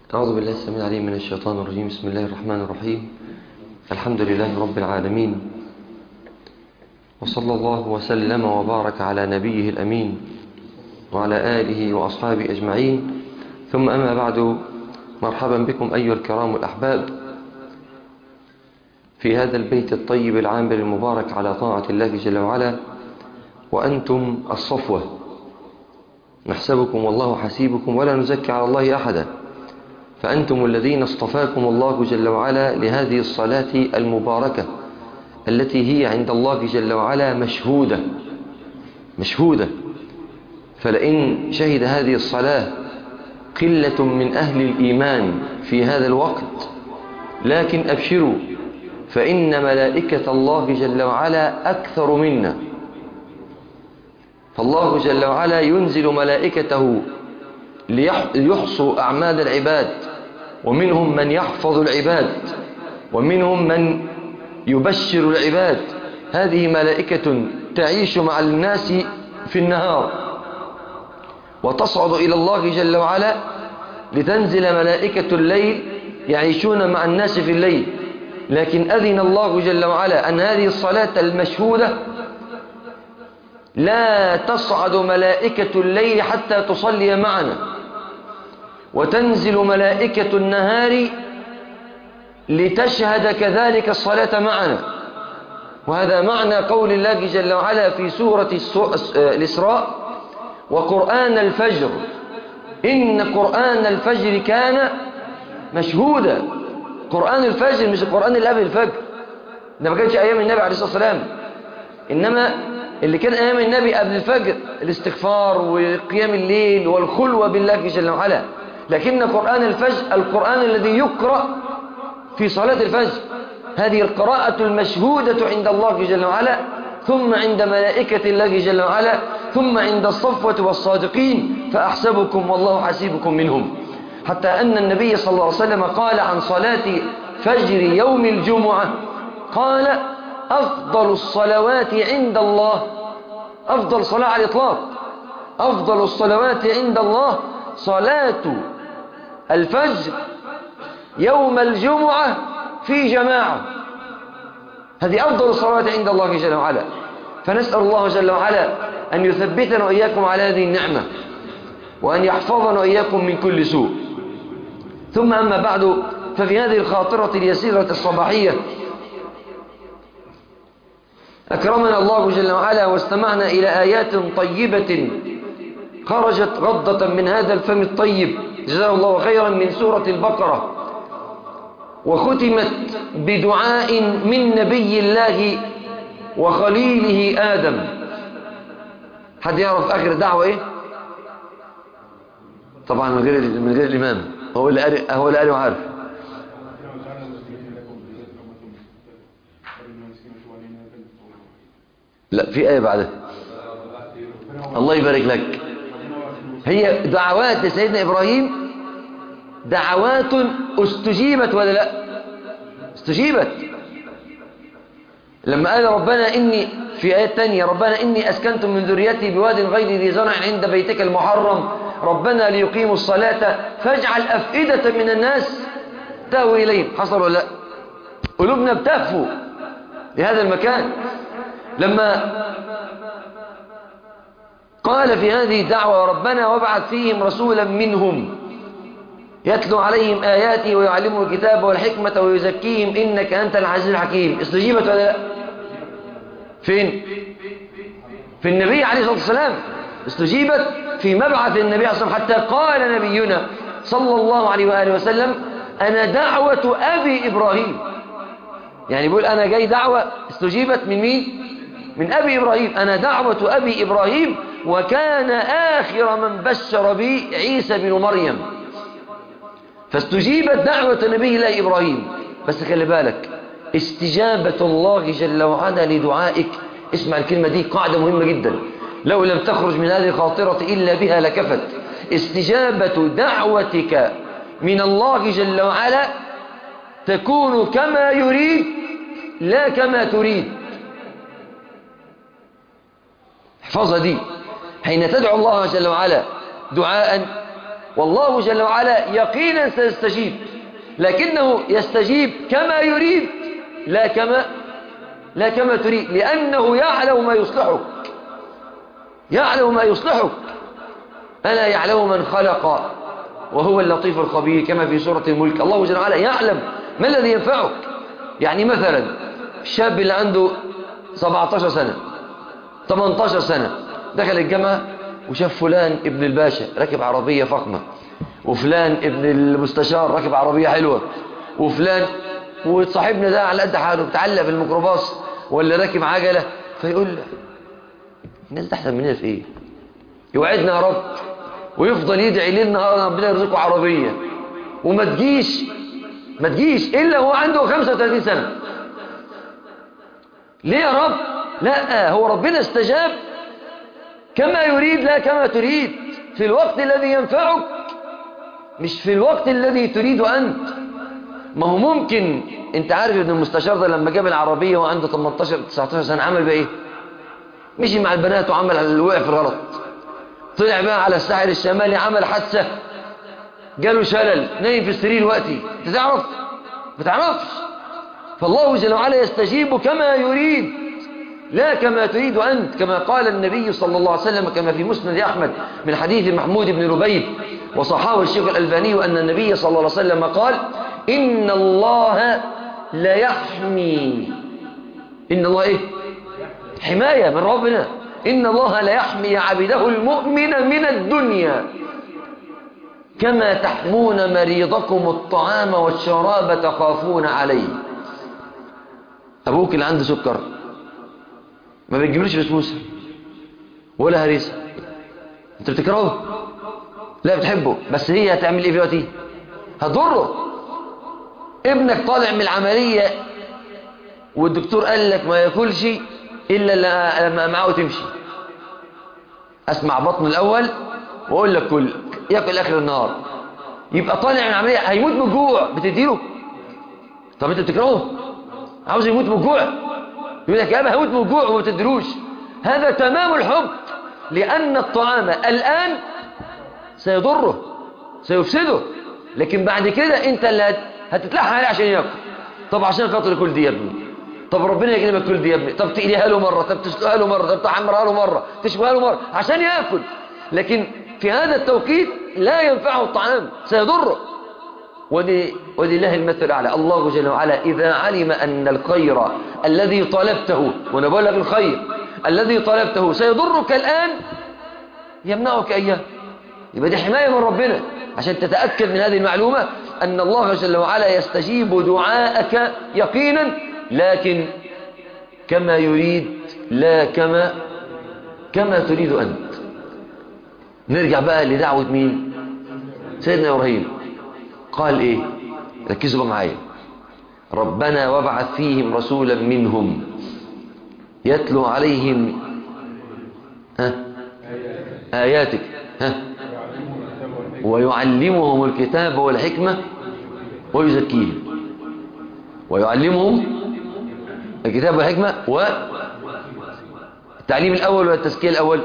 أعوذ بالله السميع العليم من الشيطان الرجيم بسم الله الرحمن الرحيم الحمد لله رب العالمين وصلى الله وسلم وبارك على نبيه الأمين وعلى آله وأصحابه أجمعين ثم أما بعد مرحبا بكم أيها الكرام الأحباب في هذا البيت الطيب العامر المبارك على طاعة الله جل وعلا وأنتم الصفوة نحسبكم والله حسيبكم ولا نزكي على الله أحدا فأنتم الذين اصطفاكم الله جل وعلا لهذه الصلاة المباركة التي هي عند الله جل وعلا مشهودة مشهودة فلئن شهد هذه الصلاة قلة من أهل الإيمان في هذا الوقت لكن أبشروا فإن ملائكة الله جل وعلا أكثر منا فالله جل وعلا ينزل ملائكته ليحصوا أعمال العباد ومنهم من يحفظ العباد ومنهم من يبشر العباد هذه ملائكة تعيش مع الناس في النهار وتصعد إلى الله جل وعلا لتنزل ملائكة الليل يعيشون مع الناس في الليل لكن أذن الله جل وعلا أن هذه الصلاة المشهودة لا تصعد ملائكة الليل حتى تصلي معنا وتنزل ملائكة النهار لتشهد كذلك الصلاة معنا وهذا معنى قول الله جل وعلا في سورة الإسراء وقرآن الفجر إن قرآن الفجر كان مشهودا قرآن الفجر مش القرآن اللي قبل الفجر ده ما كانش أيام النبي عليه الصلاة والسلام إنما اللي كان أيام النبي قبل الفجر الاستغفار وقيام الليل والخلوة بالله جل وعلا لكن قرآن الفجر القرآن الذي يقرأ في صلاة الفجر هذه القراءة المشهودة عند الله جل وعلا ثم عند ملائكة الله جل وعلا ثم عند الصفوة والصادقين فأحسبكم والله حسيبكم منهم حتى أن النبي صلى الله عليه وسلم قال عن صلاة فجر يوم الجمعة قال أفضل الصلوات عند الله أفضل صلاة على الإطلاق أفضل الصلوات عند الله صلاة الفجر يوم الجمعة في جماعة هذه أفضل الصلوات عند الله جل وعلا فنسأل الله جل وعلا أن يثبتنا وإياكم على هذه النعمة وأن يحفظنا وإياكم من كل سوء ثم أما بعد ففي هذه الخاطرة اليسيرة الصباحية أكرمنا الله جل وعلا واستمعنا إلى آيات طيبة خرجت غضة من هذا الفم الطيب جزاه الله خيرا من سورة البقرة وختمت بدعاء من نبي الله وخليله آدم حد يعرف آخر دعوة إيه طبعا من غير من غير الإمام هو اللي قال هو اللي قال وعارف لا في آية بعدها الله يبارك لك هي دعوات لسيدنا إبراهيم دعوات استجيبت ولا لا استجيبت لما قال ربنا إني في آية تانية ربنا إني أسكنت من ذريتي بواد غير ذي زرع عند بيتك المحرم ربنا ليقيموا الصلاة فاجعل أفئدة من الناس تهوي إليهم حصل ولا لا قلوبنا بتهفو لهذا المكان لما قال في هذه الدعوة ربنا وابعث فيهم رسولا منهم يتلو عليهم آياتي ويعلمهم الكتاب والحكمة ويزكيهم إنك أنت العزيز الحكيم استجيبت ولا لا فين في النبي عليه الصلاة والسلام استجيبت في مبعث النبي عليه الصلاة والسلام حتى قال نبينا صلى الله عليه وآله وسلم أنا دعوة أبي إبراهيم يعني بيقول أنا جاي دعوة استجيبت من مين من أبي إبراهيم أنا دعوة أبي إبراهيم وكان آخر من بشر بي عيسى بن مريم فاستجيبت دعوة نبي الله إبراهيم بس خلي بالك استجابة الله جل وعلا لدعائك اسمع الكلمة دي قاعدة مهمة جدا لو لم تخرج من هذه الخاطرة إلا بها لكفت استجابة دعوتك من الله جل وعلا تكون كما يريد لا كما تريد احفظها دي حين تدعو الله جل وعلا دعاء والله جل وعلا يقينا سيستجيب لكنه يستجيب كما يريد لا كما لا كما تريد لأنه يعلم ما يصلحك يعلم ما يصلحك ألا يعلم من خلق وهو اللطيف الخبير كما في سورة الملك الله جل وعلا يعلم ما الذي ينفعك يعني مثلا الشاب اللي عنده 17 سنة 18 سنة دخل الجامعة وشاف فلان ابن الباشا راكب عربية فخمة وفلان ابن المستشار راكب عربية حلوة وفلان وصاحبنا ده على قد حاله بتعلق في الميكروباص ولا راكب عجلة فيقول الناس ده احسن مننا في ايه يوعدنا يا رب ويفضل يدعي ليل نهار ربنا يرزقه عربية وما تجيش ما تجيش إلا هو عنده 35 سنة ليه يا رب لا هو ربنا استجاب كما يريد لا كما تريد في الوقت الذي ينفعك مش في الوقت الذي تريد أنت ما هو ممكن انت عارف ابن المستشار ده لما جاب العربية وعنده 18 19 سنة عمل بقى ايه مشي مع البنات وعمل الوقع في الغلط طلع بقى على الساحل الشمالي عمل حادثة جاله شلل نايم في السرير وقتي انت تعرف ما تعرفش فالله جل وعلا يستجيب كما يريد لا كما تريد أنت كما قال النبي صلى الله عليه وسلم كما في مسند أحمد من حديث محمود بن ربيب وصحابه الشيخ الألباني أن النبي صلى الله عليه وسلم قال إن الله لا يحمي إن الله إيه حماية من ربنا إن الله لا يحمي عبده المؤمن من الدنيا كما تحمون مريضكم الطعام والشراب تخافون عليه أبوك اللي عنده سكر ما بتجيبلوش بسبوسة ولا هريسة انت بتكرهه لا بتحبه بس هي هتعمل ايه دلوقتي هتضره ابنك طالع من العملية والدكتور قال لك ما ياكلش الا لما معاه تمشي اسمع بطنه الاول واقول لك كل ياكل اخر النهار يبقى طالع من العملية هيموت من الجوع بتديله طب انت بتكرهه عاوز يموت من الجوع يقول لك يا ابا هموت من الجوع وما تدروش هذا تمام الحب لأن الطعام الآن سيضره سيفسده لكن بعد كده انت اللي هتتلحى عليه عشان ياكل طب عشان خاطر ياكل دي يا ابني طب ربنا يكرمك كل دي يا ابني طب تقليها له مرة طب تسلقها له مرة طب تحمرها له مرة تشويها له مرة عشان ياكل لكن في هذا التوقيت لا ينفعه الطعام سيضره ودي ولله المثل الأعلى الله جل وعلا إذا علم أن الخير الذي طلبته وأنا بقول لك الخير الذي طلبته سيضرك الآن يمنعك إياه يبقى دي حماية من ربنا عشان تتأكد من هذه المعلومة أن الله جل وعلا يستجيب دعاءك يقينا لكن كما يريد لا كما كما تريد أنت نرجع بقى لدعوة مين سيدنا إبراهيم قال إيه ركزوا بقى معايا ربنا وابعث فيهم رسولا منهم يتلو عليهم ها آياتك ها ويعلمهم الكتاب والحكمة ويزكيهم ويعلمهم الكتاب والحكمة والتعليم الأول والتزكية الأول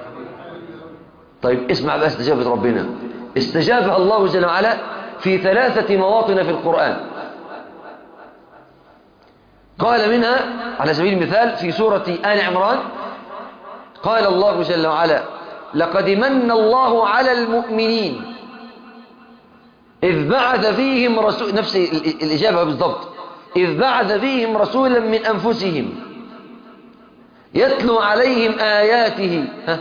طيب اسمع بقى استجابة ربنا استجابها الله جل وعلا في ثلاثة مواطن في القرآن قال منها على سبيل المثال في سورة آل عمران قال الله جل وعلا لقد من الله على المؤمنين إذ بعث فيهم رسول نفس الإجابة بالضبط إذ بعث فيهم رسولا من أنفسهم يتلو عليهم آياته ها؟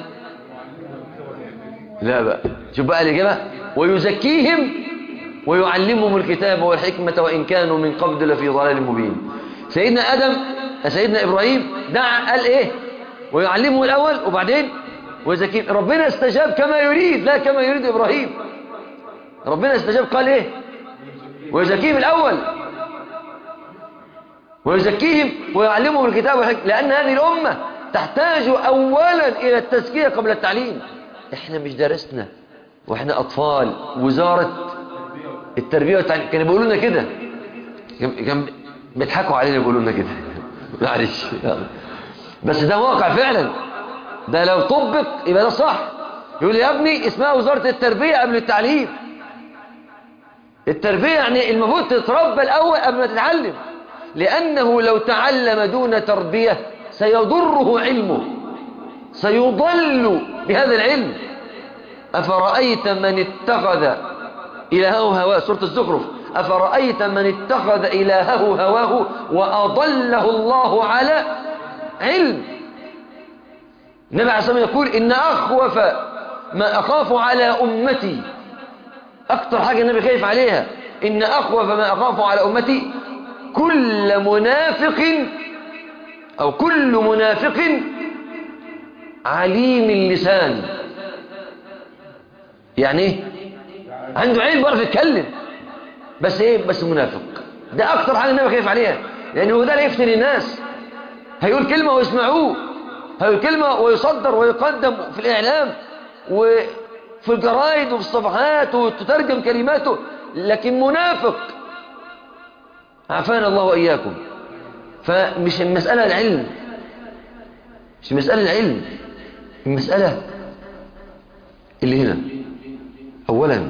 لا بقى شوف بقى الإجابة ويزكيهم ويعلمهم الكتاب والحكمة وإن كانوا من قبل لفي ضلال مبين سيدنا آدم سيدنا إبراهيم دعا قال إيه ويعلمه الأول وبعدين ويزكيهم ربنا استجاب كما يريد لا كما يريد إبراهيم ربنا استجاب قال إيه ويزكيهم الأول ويزكيهم ويعلمهم الكتاب والحكمة لأن هذه الأمة تحتاج أولا إلى التزكية قبل التعليم إحنا مش درسنا وإحنا أطفال وزارة التربية والتعليم كانوا بيقولوا لنا كده كان بيضحكوا علينا بيقولوا لنا كده معلش بس ده واقع فعلا ده لو طبق يبقى ده صح يقول لي يا ابني اسمها وزارة التربية قبل التعليم التربية يعني المفروض تتربى الأول قبل ما تتعلم لأنه لو تعلم دون تربية سيضره علمه سيضل بهذا العلم أفرأيت من اتخذ إلهه هواه سورة الزخرف أفرأيت من اتخذ إلهه هواه وأضله الله على علم النبي عليه الصلاة والسلام يقول إن أخوف ما أخاف على أمتي أكتر حاجة النبي خايف عليها إن أخوف ما أخاف على أمتي كل منافق أو كل منافق عليم اللسان يعني ايه عنده علم بيعرف يتكلم بس ايه بس منافق ده اكتر حاجه النبي خايف عليها لانه هو ده اللي يفتن الناس هيقول كلمه ويسمعوه هيقول كلمه ويصدر ويقدم في الاعلام وفي الجرايد وفي الصفحات وتترجم كلماته لكن منافق عافانا الله واياكم فمش المساله العلم مش مساله العلم المساله اللي هنا أولا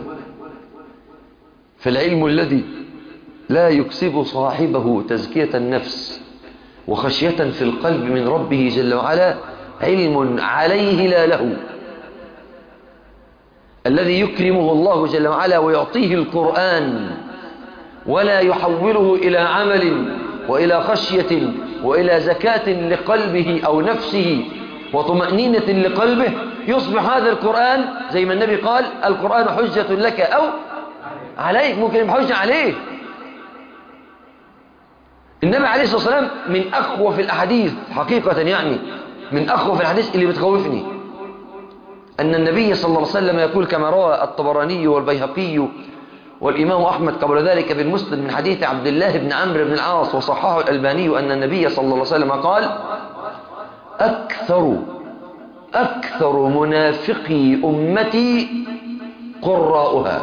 فالعلم الذي لا يكسب صاحبه تزكية النفس وخشية في القلب من ربه جل وعلا علم عليه لا له الذي يكرمه الله جل وعلا ويعطيه القرآن ولا يحوله إلى عمل وإلى خشية وإلى زكاة لقلبه أو نفسه وطمأنينة لقلبه يصبح هذا القرآن زي ما النبي قال القرآن حجة لك أو عليك ممكن يبقى حجة عليه النبي عليه الصلاة والسلام من أخوف الأحاديث حقيقة يعني من أخوف الأحاديث اللي بتخوفني أن النبي صلى الله عليه وسلم يقول كما روى الطبراني والبيهقي والإمام أحمد قبل ذلك بالمسلم من حديث عبد الله بن عمرو بن العاص وصححه الألباني أن النبي صلى الله عليه وسلم قال أكثر أكثر منافقي أمتي قراؤها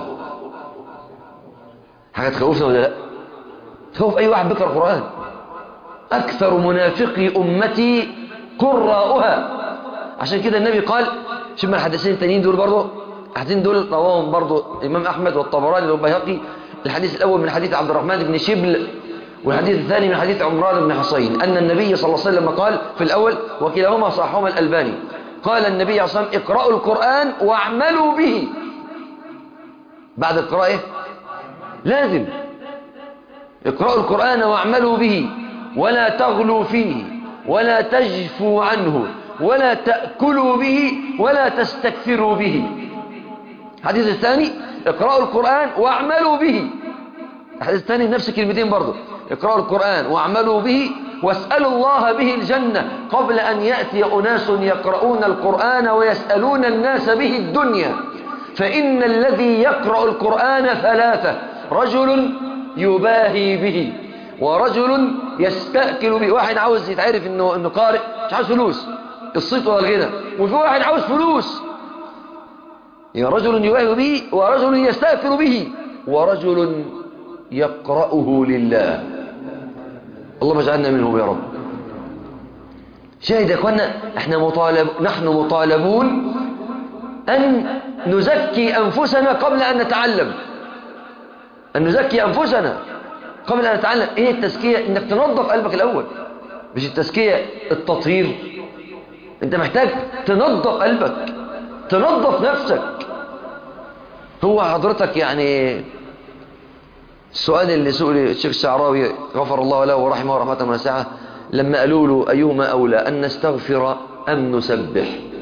حاجة تخوفنا ولا لا تخوف أي واحد بيقرأ القرآن أكثر منافقي أمتي قراؤها عشان كده النبي قال شوف الحديثين التانيين دول برضه الحديثين دول رواهم برضه الإمام أحمد والطبراني والبيهقي الحديث الأول من حديث عبد الرحمن بن شبل والحديث الثاني من حديث عمران بن حصين أن النبي صلى الله عليه وسلم قال في الأول وكلاهما صحهما الألباني قال النبي عليه الصلاة والسلام اقرأوا القرآن واعملوا به بعد القراءة لازم اقرأوا القرآن واعملوا به ولا تغلوا فيه ولا تجفوا عنه ولا تأكلوا به ولا تستكثروا به الحديث الثاني اقرأوا القرآن واعملوا به الحديث الثاني نفس كلمتين برضو اقرأوا القرآن واعملوا به واسألوا الله به الجنة قبل أن يأتي أناس يقرؤون القرآن ويسألون الناس به الدنيا فإن الذي يقرأ القرآن ثلاثة رجل يباهي به ورجل يستأكل به واحد عاوز يتعرف انه انه قارئ مش عاوز فلوس الصيت ولا الغنى وفي واحد عاوز فلوس يا رجل يباهي به ورجل يستأكل به ورجل يقرأه لله اللهم اجعلنا منهم يا رب شاهد يا اخوانا احنا مطالب نحن مطالبون ان نزكي انفسنا قبل ان نتعلم ان نزكي انفسنا قبل ان نتعلم ايه التزكيه انك تنظف قلبك الاول مش التزكيه التطهير انت محتاج تنظف قلبك تنظف نفسك هو حضرتك يعني السؤال اللي سئل الشيخ الشعراوي غفر الله له ورحمه رحمه واسعه لما قالوا له ايهما اولى ان نستغفر ام نسبح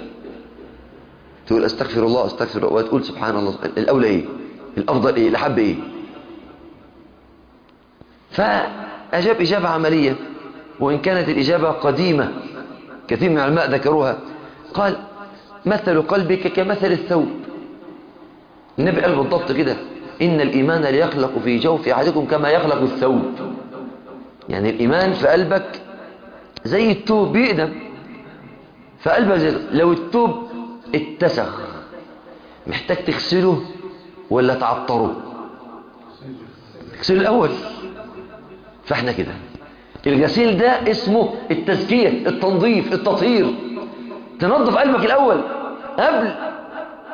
تقول استغفر الله استغفر الله وتقول سبحان الله الاولى ايه الافضل ايه الاحب ايه فاجاب اجابه عمليه وان كانت الاجابه قديمه كثير من العلماء ذكروها قال مثل قلبك كمثل الثوب النبي قال بالضبط كده إن الإيمان ليخلق في جوف أحدكم كما يخلق الثوب يعني الإيمان في قلبك زي التوب بيقدم فقلبك زي لو التوب اتسخ محتاج تغسله ولا تعطره تغسله الأول فاحنا كده الغسيل ده اسمه التزكية التنظيف التطهير تنظف قلبك الأول قبل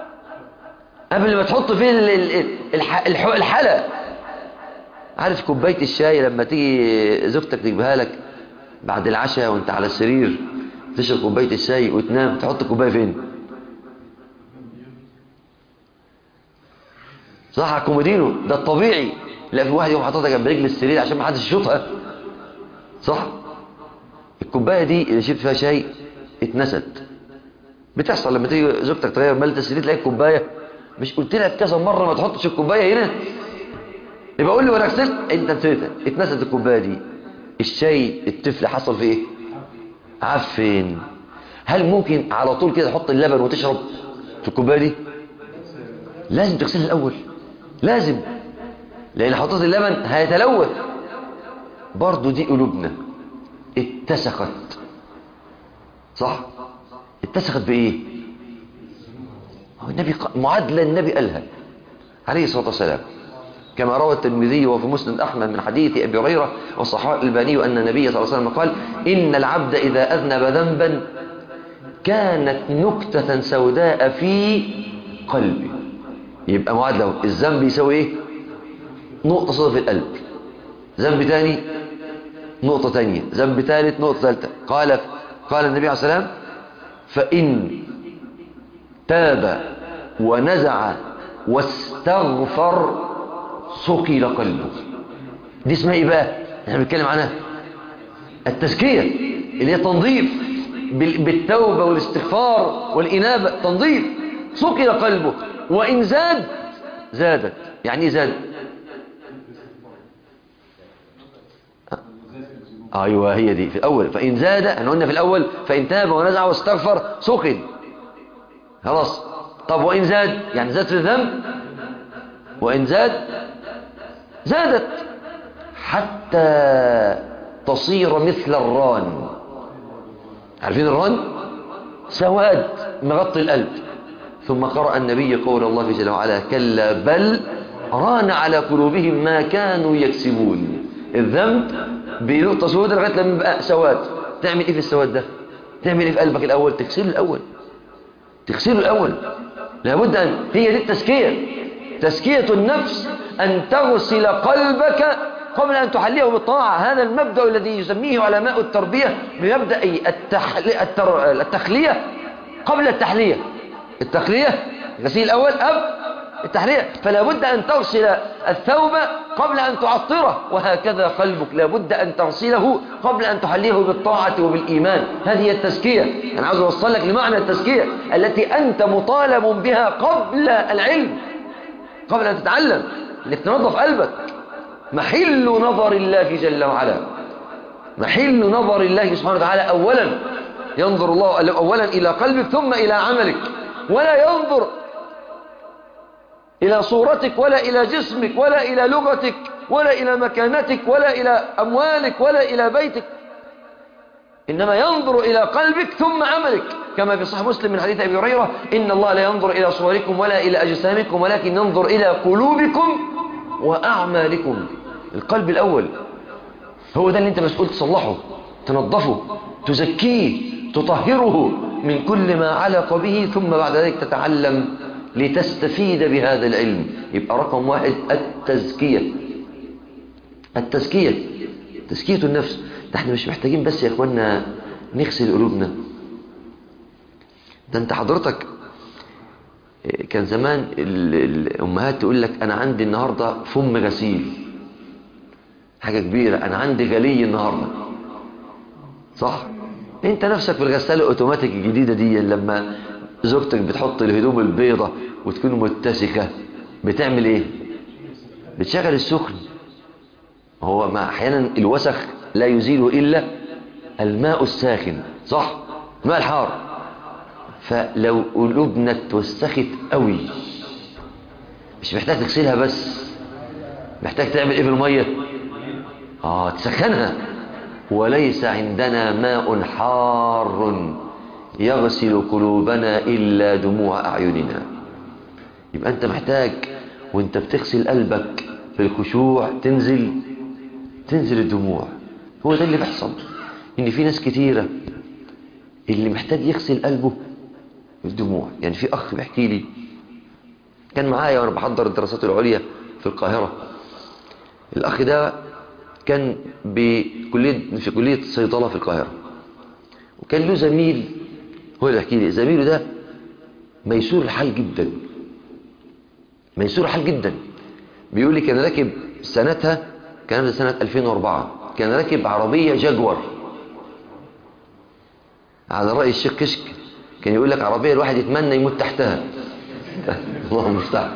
قبل ما تحط فيه ال- ال- الح- الح- الحلى عارف كوباية الشاي لما تيجي زوجتك تجيبها لك بعد العشاء وانت على السرير تشرب كوباية الشاي وتنام تحط الكوباية فين صح على الكومودينو ده الطبيعي لا في واحد يقوم حاططها جنب رجل السرير عشان ما حدش يشوطها صح الكوبايه دي اللي شربت فيها شاي اتنست بتحصل لما تيجي زوجتك تغير ملة السرير تلاقي الكوبايه مش قلت لك كذا مره ما تحطش الكوبايه هنا يبقى قول لي وانا غسلت انت نسيتها اتنست الكوبايه دي الشاي الطفل حصل فيه ايه عفن هل ممكن على طول كده تحط اللبن وتشرب في الكوبايه دي لازم تغسلها الاول لازم لان حطيت اللبن هيتلوث برضو دي قلوبنا اتسخت صح اتسخت بايه هو النبي ق- معادله النبي قالها عليه الصلاه والسلام كما روى الترمذي وفي مسند احمد من حديث ابي هريره والصحابه الالباني ان النبي صلى الله عليه وسلم قال ان العبد اذا اذنب ذنبا كانت نكته سوداء في قلبه يبقى معادله أهو. الذنب يساوي ايه نقطه صدى في القلب ذنب تاني نقطة تانية ذنب ثالث نقطة ثالثة قال قال النبي عليه الصلاة والسلام فإن تاب ونزع واستغفر ثقل قلبه دي اسمها ايه بقى احنا بنتكلم عنها التزكية اللي هي تنظيف بال- بالتوبة والاستغفار والإنابة تنظيف ثقل قلبه وإن زاد زادت يعني ايه زاد ايوه هي دي في الاول فان زاد احنا قلنا في الاول فان تاب ونزع واستغفر سقل خلاص طب وان زاد يعني زاد في الذنب وان زاد زادت حتى تصير مثل الران عارفين الران سواد مغطي القلب ثم قرأ النبي قول الله جل وعلا كلا بل ران على قلوبهم ما كانوا يكسبون الذنب بنقطة سوداء لغاية لما يبقى سواد تعمل ايه في السواد ده تعمل ايه في قلبك الاول تغسله الاول تغسله الاول لابد ان هي دي التزكية تزكية النفس ان تغسل قلبك قبل ان تحليه بالطاعة هذا المبدأ الذي يسميه علماء التربية بمبدأ التحلي التر... التخلية قبل التحلية التخلية غسيل الاول اب التحلية فلا بد أن تغسل الثوب قبل أن تعطره وهكذا قلبك لا بد أن تغسله قبل أن تحليه بالطاعة وبالإيمان هذه هي التزكية أنا عاوز أوصل لك لمعنى التزكية التي أنت مطالب بها قبل العلم قبل أن تتعلم أنك تنظف قلبك محل نظر الله جل وعلا محل نظر الله سبحانه وتعالى أولا ينظر الله أولا إلى قلبك ثم إلى عملك ولا ينظر إلى صورتك ولا إلى جسمك ولا إلى لغتك ولا إلى مكانتك ولا إلى أموالك ولا إلى بيتك إنما ينظر إلى قلبك ثم عملك كما في صحيح مسلم من حديث أبي هريرة إن الله لا ينظر إلى صوركم ولا إلى أجسامكم ولكن ينظر إلى قلوبكم وأعمالكم القلب الأول هو ده اللي أنت مسؤول تصلحه تنظفه تزكيه تطهره من كل ما علق به ثم بعد ذلك تتعلم لتستفيد بهذا العلم يبقى رقم واحد التزكية التزكية تزكية النفس ده احنا مش محتاجين بس يا اخوانا نغسل قلوبنا ده انت حضرتك كان زمان ال- الامهات تقول لك انا عندي النهاردة فم غسيل حاجة كبيرة انا عندي غلي النهاردة صح انت نفسك في الغسالة الاوتوماتيك الجديدة دي لما زوجتك بتحط الهدوم البيضة وتكون متسخة بتعمل ايه بتشغل السخن هو ما احيانا الوسخ لا يزيل الا الماء الساخن صح الماء الحار فلو قلوبنا اتوسخت قوي مش محتاج تغسلها بس محتاج تعمل ايه في الميه اه تسخنها وليس عندنا ماء حار يغسل قلوبنا إلا دموع أعيننا يبقى أنت محتاج وانت بتغسل قلبك في الخشوع تنزل تنزل الدموع هو ده اللي بيحصل إن في ناس كتيرة اللي محتاج يغسل قلبه الدموع يعني في أخ بيحكي لي كان معايا وانا بحضر الدراسات العليا في القاهرة الاخ ده كان بكلية في كلية صيدلة في القاهرة وكان له زميل هو اللي يحكي لي زميله ده ميسور الحال جدا ميسور الحال جدا بيقول لي كان راكب سنتها كان ده سنة 2004 كان راكب عربية جاكور على رأي الشيخ كشك كان يقول لك عربية الواحد يتمنى يموت تحتها الله المستعان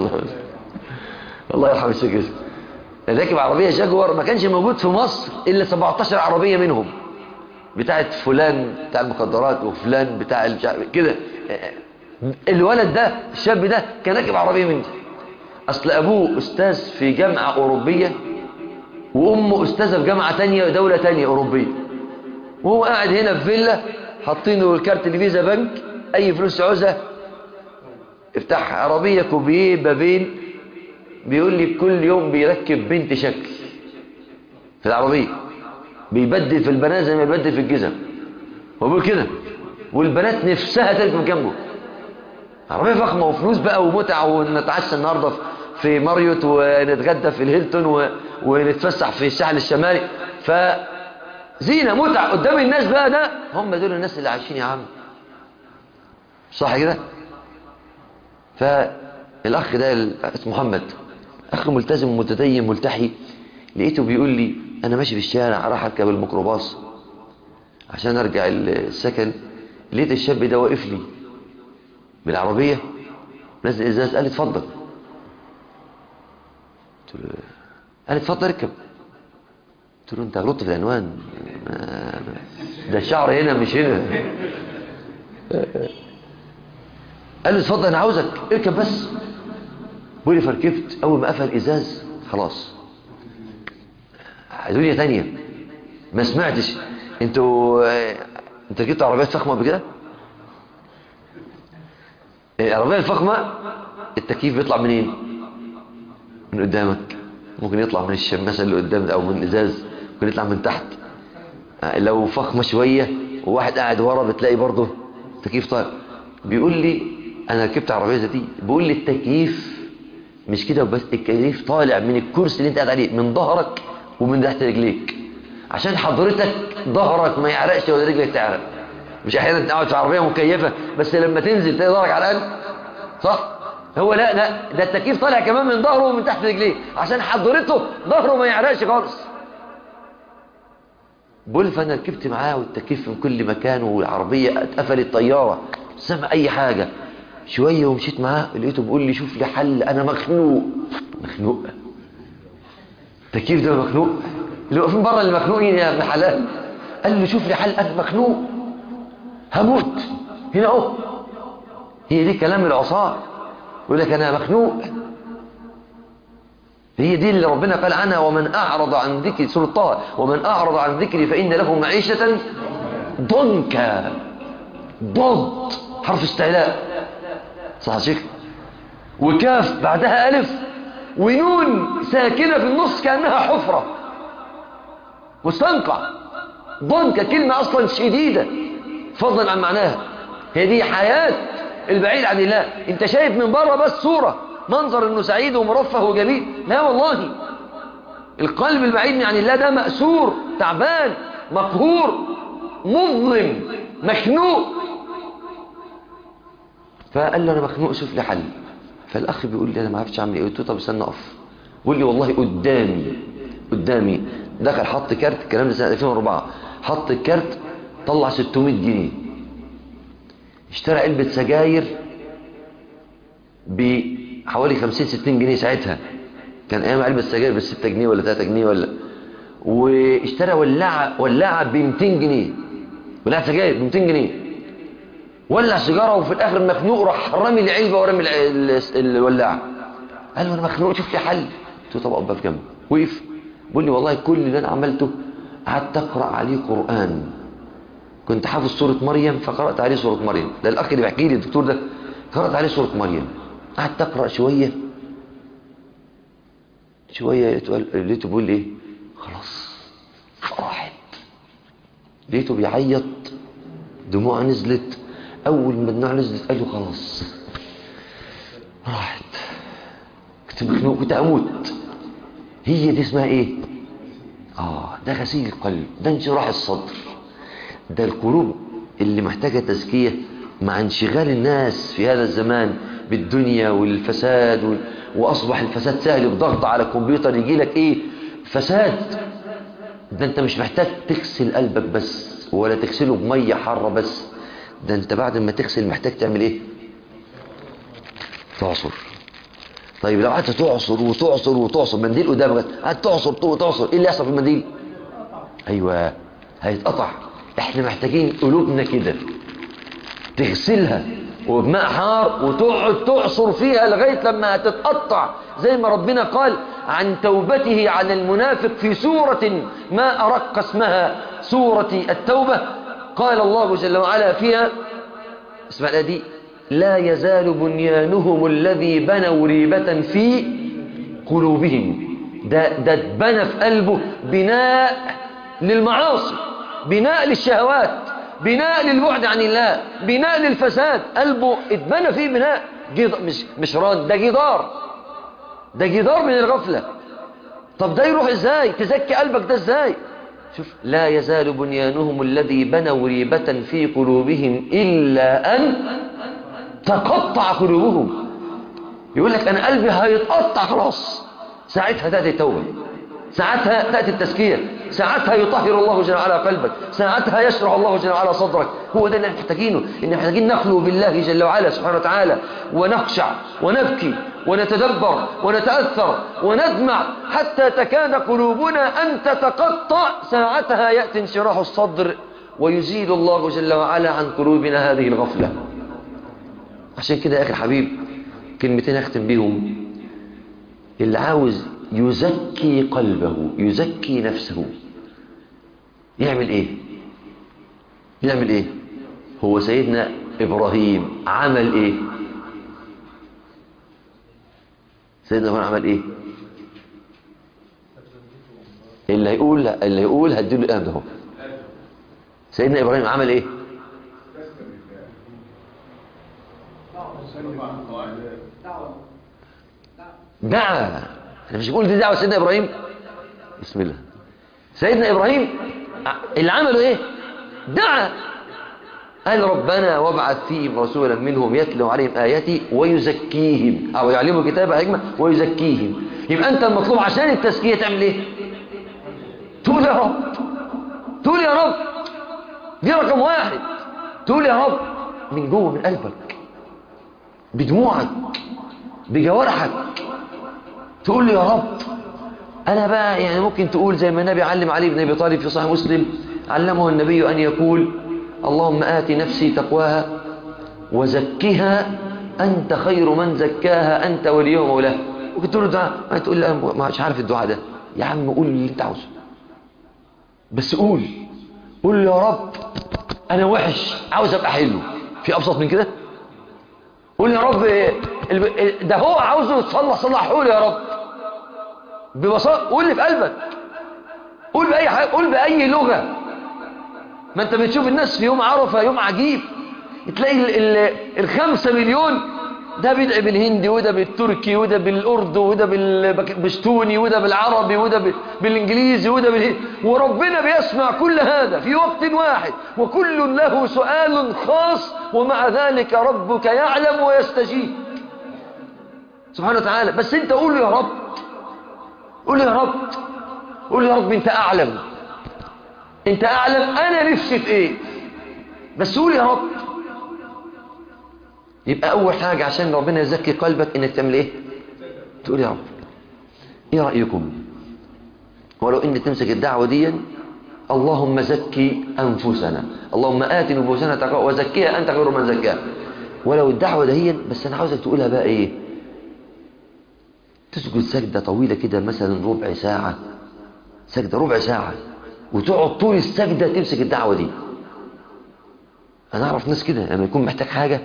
الله يرحم الشيخ كشك راكب عربية جاكور ما كانش موجود في مصر إلا 17 عربية منهم بتاعت فلان بتاع المخدرات وفلان بتاع الجا... كده الولد ده الشاب ده كان راكب عربية من دي أصل أبوه أستاذ في جامعة أوروبية وأمه أستاذة في جامعة تانية دولة تانية أوروبية وهو قاعد هنا في فيلا حاطينه الكارت الفيزا بنك أي فلوس عاوزها افتح عربية كوبيه بابين بيقول لي كل يوم بيركب بنت شكل في العربية بيبدل في البنات زي ما يبدل في الجزم هو بيقول كده والبنات نفسها تركب جنبه عربية فخمة وفلوس بقى ومتع ونتعشى النهاردة في ماريوت ونتغدى في الهيلتون و... ونتفسح في الساحل الشمالي فزينة متع قدام الناس بقى ده هم دول الناس اللي عايشين يا عم صح كده فالأخ ده اسمه محمد أخ ملتزم متدين ملتحي لقيته بيقول لي أنا ماشي في الشارع راح أركب الميكروباص عشان أرجع السكن لقيت الشاب ده واقف لي بالعربية نزل إزاز قال لي اتفضل قلت له قال لي اتفضل اركب قلت له انت غلطت في العنوان ده الشعر هنا مش هنا قال لي اتفضل انا عاوزك اركب بس بقول لي فركبت اول ما قفل ازاز خلاص دنيا تانية ما سمعتش انتوا انت ركبت عربيات فخمه قبل كده العربيه الفخمه التكييف بيطلع منين من قدامك ممكن يطلع من الشماسه اللي قدام او من الازاز ممكن يطلع من تحت لو فخمه شويه وواحد قاعد ورا بتلاقي برضه تكييف طالع بيقول لي انا ركبت عربيه زي دي بيقول لي التكييف مش كده بس التكييف طالع من الكرسي اللي انت قاعد عليه من ظهرك ومن تحت رجليك عشان حضرتك ظهرك ما يعرقش ولا رجلك تعرق مش احيانا تقعد في عربيه مكيفه بس لما تنزل تلاقي ظهرك على القلب صح هو لا لا ده التكييف طالع كمان من ظهره ومن تحت رجليه عشان حضرته ظهره ما يعرقش خالص بقول فانا ركبت معاه والتكييف من كل مكان والعربيه اتقفلت طياره سمع اي حاجه شويه ومشيت معاه لقيته بيقول لي شوف لي حل انا مخنوق مخنوق التكييف ده مخنوق اللي واقفين بره اللي مخنوقين يا ابن حلال قال له شوف لي حل انا مخنوق هموت هنا اهو هي دي كلام العصاه يقول لك انا مخنوق هي دي اللي ربنا قال عنها ومن اعرض عن ذكري سوره طه ومن اعرض عن ذكري فان له معيشه ضنكا ضد حرف استعلاء صح يا شيخ وكاف بعدها الف ونون ساكنه في النص كانها حفره مستنقع ضنكا كلمه اصلا شديده فضلا عن معناها هي دي حياه البعيد عن الله انت شايف من بره بس صورة منظر انه سعيد ومرفه وجميل لا والله القلب البعيد عن الله ده مأسور تعبان مقهور مظلم مخنوق فقال له انا مخنوق شوف لي حل فالاخ بيقول لي انا ما عرفتش اعمل ايه قلت له طب استنى اقف بيقول لي والله قدامي قدامي دخل حط كارت الكلام ده سنه 2004 حط الكارت طلع 600 جنيه اشترى علبة سجاير بحوالي 50 60 جنيه ساعتها كان ايام علبة سجاير ب 6 جنيه ولا 3 جنيه ولا واشترى ولاعة ولاعة ب 200 جنيه ولاعة سجاير ب 200 جنيه ولع سيجارة وفي الاخر مخنوق راح رامي العلبة ورامي الولاعة قال له انا مخنوق شوف لي حل قلت له طب اقف في جنبه وقف بيقول لي والله كل اللي انا عملته قعدت اقرا عليه قران كنت حافظ سورة مريم فقرأت عليه سورة مريم ده الأخ اللي بيحكي لي الدكتور ده قرأت عليه سورة مريم قعدت أقرأ شوية شوية لقيته بيقول إيه خلاص راحت لقيته بيعيط دموع نزلت أول ما الدموع نزلت قال له خلاص راحت كنت مخنوق كنت اموت هي دي اسمها ايه اه ده غسيل القلب ده انشراح الصدر ده القلوب اللي محتاجة تزكية مع انشغال الناس في هذا الزمان بالدنيا والفساد وال... واصبح الفساد سهل بضغط على الكمبيوتر يجي لك ايه فساد ده انت مش محتاج تغسل قلبك بس ولا تغسله بميه حاره بس ده انت بعد ما تغسل محتاج تعمل ايه تعصر طيب لو قعدت تعصر وتعصر وتعصر منديل قدامك قعدت تعصر وتعصر ايه اللي يحصل في المنديل ايوه هيتقطع احنا محتاجين قلوبنا كده تغسلها وبماء حار وتقعد تعصر فيها لغاية لما هتتقطع زي ما ربنا قال عن توبته على المنافق في سورة ما أرق اسمها سورة التوبة قال الله جل وعلا فيها اسمع الآية دي لا يزال بنيانهم الذي بنوا ريبة في قلوبهم ده ده اتبنى في قلبه بناء للمعاصي بناء للشهوات بناء للبعد عن الله بناء للفساد قلبه اتبنى فيه بناء جد... مش مش ران ده جدار ده جدار من الغفلة طب ده يروح ازاي تزكي قلبك ده ازاي شوف لا يزال بنيانهم الذي بنوا ريبة في قلوبهم إلا أن تقطع قلوبهم يقول لك أنا قلبي هيتقطع خلاص ساعتها تأتي التوبة ساعتها تأتي التزكية ساعتها يطهر الله جل وعلا قلبك ساعتها يشرح الله جل وعلا صدرك هو ده اللي احنا محتاجينه ان محتاجين نخلو بالله جل وعلا سبحانه وتعالى ونخشع ونبكي ونتدبر ونتأثر وندمع حتى تكاد قلوبنا أن تتقطع ساعتها يأتي انشراح الصدر ويزيل الله جل وعلا عن قلوبنا هذه الغفلة عشان كده يا أخي الحبيب كلمتين أختم بيهم اللي عاوز يزكي قلبه يزكي نفسه يعمل ايه يعمل ايه هو سيدنا ابراهيم عمل ايه سيدنا ابراهيم عمل ايه اللي هيقول اللي هيقول هديله الان ده سيدنا ابراهيم عمل ايه دعا انا مش بقول دي دعوه سيدنا ابراهيم بسم الله سيدنا ابراهيم اللي عمله ايه دعا قال ربنا وابعث فيهم رسولا منهم يتلو عليهم اياتي ويزكيهم او يعلمهم كتاب حكمه ويزكيهم يبقى انت المطلوب عشان التزكيه تعمل ايه تقول يا رب تقول يا رب دي رقم واحد تقول يا رب من جوه من قلبك بدموعك بجوارحك تقول له يا رب أنا بقى يعني ممكن تقول زي ما النبي علم علي بن أبي طالب في صحيح مسلم علمه النبي أن يقول اللهم آت نفسي تقواها وزكها أنت خير من زكاها أنت وليه ومولاه ممكن تقول له دعاء ما تقول لي أنا مش عارف الدعاء ده يا عم قول اللي أنت عاوزه بس قول قول له يا رب أنا وحش عاوز أبقى حلو في أبسط من كده قول يا رب ده هو عاوزه يتصلح صلحه له يا رب ببساطه قول اللي في قلبك قول باي حاجه قول باي لغه ما انت بتشوف الناس في يوم عرفه يوم عجيب تلاقي ال ال الخمسة مليون ده بيدعي بالهندي وده بالتركي وده بالاردو وده بالبشتوني وده بالعربي وده بالانجليزي وده بالهندي وربنا بيسمع كل هذا في وقت واحد وكل له سؤال خاص ومع ذلك ربك يعلم ويستجيب سبحانه وتعالى بس انت قول يا رب قول يا رب قول يا رب انت اعلم انت اعلم انا نفسي في ايه بس قول يا رب يبقى اول حاجة عشان ربنا يزكي قلبك انك تعمل ايه تقول يا رب ايه رأيكم ولو ان تمسك الدعوة دي اللهم زكي انفسنا اللهم آت نفوسنا تقوى وزكيها انت خير من زكاها ولو الدعوة دهيا بس انا عاوزك تقولها بقى ايه تسجد سجدة طويلة كده مثلا ربع ساعة سجدة ربع ساعة وتقعد طول السجدة تمسك الدعوة دي انا اعرف ناس كده لما يكون محتاج حاجة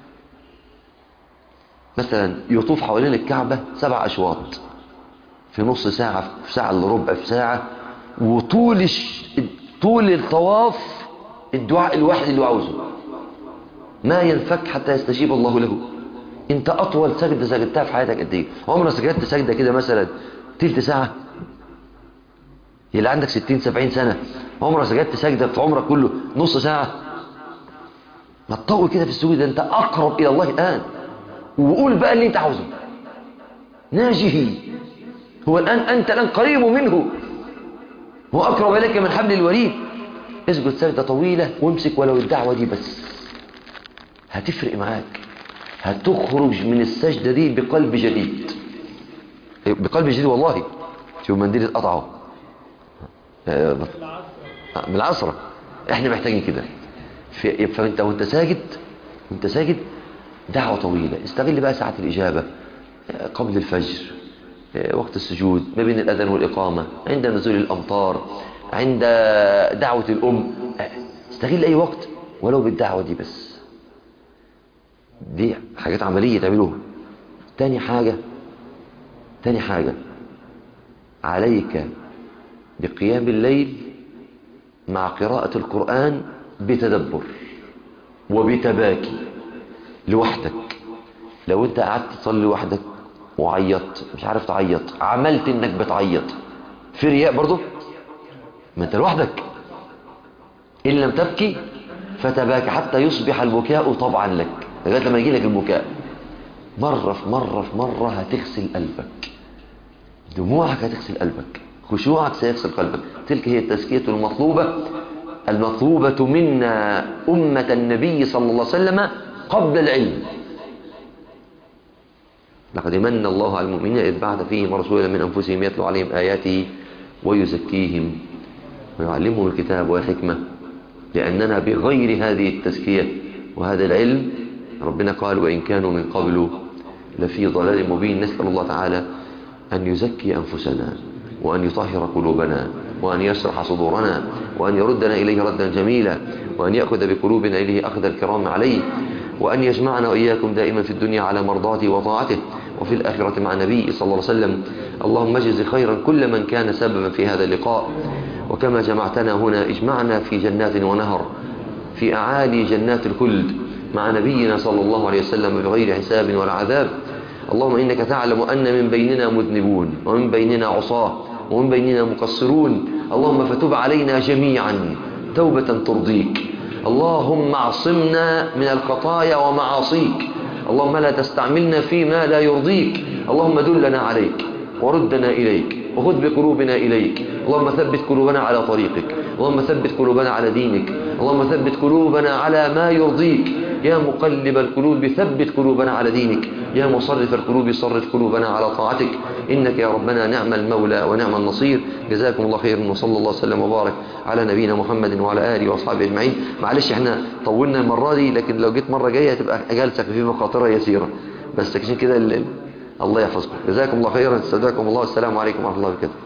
مثلا يطوف حوالين الكعبة سبع أشواط في نص ساعة في ساعة إلا ربع في ساعة وطول الش... طول الطواف الدعاء الواحد اللي عاوزه ما ينفك حتى يستجيب الله له انت اطول سجدة سجدتها في حياتك قد ايه عمرك سجدت سجدة كده مثلا تلت ساعة اللي عندك 60 70 سنة عمرك سجدت سجدة في عمرك كله نص ساعة ما تطول كده في السجود ده انت اقرب الى الله الان وقول بقى اللي انت عاوزه ناجه هو الان انت الان قريب منه هو اقرب اليك من حبل الوريد اسجد سجدة طويلة وامسك ولو الدعوة دي بس هتفرق معاك هتخرج من السجدة دي بقلب جديد بقلب جديد والله شوف منديل اتقطعه من العصرة احنا محتاجين كده فانت وانت ساجد وانت ساجد دعوة طويلة استغل بقى ساعة الإجابة قبل الفجر وقت السجود ما بين الأذان والإقامة عند نزول الأمطار عند دعوة الأم استغل أي وقت ولو بالدعوة دي بس دي حاجات عملية تعملوها تاني حاجة تاني حاجة عليك بقيام الليل مع قراءة القرآن بتدبر وبتباكي لوحدك لو انت قعدت تصلي لوحدك وعيطت مش عارف تعيط عملت انك بتعيط في رياء برضه ما انت لوحدك ان لم تبكي فتباكي حتى يصبح البكاء طبعا لك لغايه لما يجي لك البكاء مره في مره في مره هتغسل قلبك دموعك هتغسل قلبك خشوعك سيغسل قلبك تلك هي التزكيه المطلوبه المطلوبة منا أمة النبي صلى الله عليه وسلم قبل العلم لقد من الله على المؤمنين إذ بعث فيهم رسولا من أنفسهم يتلو عليهم آياته ويزكيهم ويعلمهم الكتاب والحكمة لأننا بغير هذه التزكية وهذا العلم ربنا قال وإن كانوا من قبل لفي ضلال مبين نسأل الله تعالى أن يزكي أنفسنا وأن يطهر قلوبنا وأن يشرح صدورنا وأن يردنا إليه ردا جميلا وأن يأخذ بقلوبنا إليه أخذ الكرام عليه وأن يجمعنا وإياكم دائما في الدنيا على مرضاته وطاعته وفي الآخرة مع النبي صلى الله عليه وسلم اللهم اجز خيرا كل من كان سببا في هذا اللقاء وكما جمعتنا هنا اجمعنا في جنات ونهر في أعالي جنات الخلد مع نبينا صلى الله عليه وسلم بغير حساب ولا عذاب اللهم إنك تعلم أن من بيننا مذنبون ومن بيننا عصاه ومن بيننا مقصرون اللهم فتب علينا جميعا توبة ترضيك اللهم اعصمنا من الخطايا ومعاصيك اللهم لا تستعملنا فيما لا يرضيك اللهم دلنا عليك وردنا إليك وخذ بقلوبنا إليك اللهم ثبت قلوبنا على طريقك اللهم ثبت قلوبنا على دينك اللهم ثبت قلوبنا على ما يرضيك يا مقلب القلوب ثبت قلوبنا على دينك يا مصرف القلوب صرف قلوبنا على طاعتك إنك يا ربنا نعم المولى ونعم النصير جزاكم الله خيرا وصلى الله وسلم وبارك على نبينا محمد وعلى آله وأصحابه أجمعين معلش احنا طولنا المرة دي لكن لو جيت مرة جاية هتبقى جالسك في مخاطرة يسيرة بس عشان كده الله يحفظكم جزاكم الله خيرا استودعكم الله والسلام عليكم ورحمة الله وبركاته